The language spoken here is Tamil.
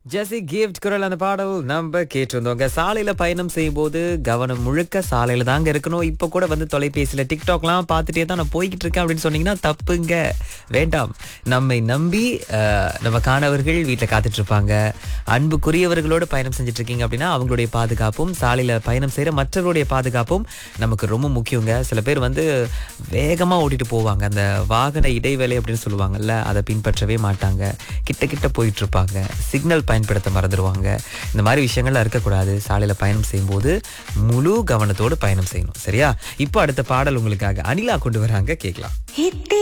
ஜெசி கிஃப்ட் குரல் அந்த பாடல் நம்ம கேட்டிருந்தோங்க சாலையில பயணம் செய்யும் போது கவனம் முழுக்க சாலையில தாங்க இருக்கணும் இப்ப கூட வந்து தொலைபேசியில டிக்டாக்லாம் பார்த்துட்டே தான் நான் போய்கிட்டு இருக்கேன் அப்படின்னு சொன்னீங்கன்னா தப்புங்க வேண்டாம் நம்மை நம்பி அஹ், நம்ம காணவர்கள் வீட்டில் காத்துட்டு இருப்பாங்க அன்புக்குரியவர்களோடு பயணம் செஞ்சுட்டு இருக்கீங்க அப்படின்னா அவங்களுடைய பாதுகாப்பும் சாலையில பயணம் செய்யற மற்றவருடைய பாதுகாப்பும் நமக்கு ரொம்ப முக்கியங்க சில பேர் வந்து வேகமா ஓட்டிட்டு போவாங்க அந்த வாகன இடைவேளை அப்படின்னு சொல்லுவாங்கல்ல அதை பின்பற்றவே மாட்டாங்க கிட்ட கிட்ட போயிட்டு இருப்பாங்க சிக்னல் பயன்படுத்த மறந்துடுவாங்க இந்த மாதிரி விஷயங்கள்லாம் இருக்கக்கூடாது சாலையில பயணம் செய்யும்போது முழு கவனத்தோடு பயணம் செய்யணும் சரியா இப்போ அடுத்த பாடல் உங்களுக்காக அனிலா கொண்டு வராங்க கேட்கலாம் இத்தி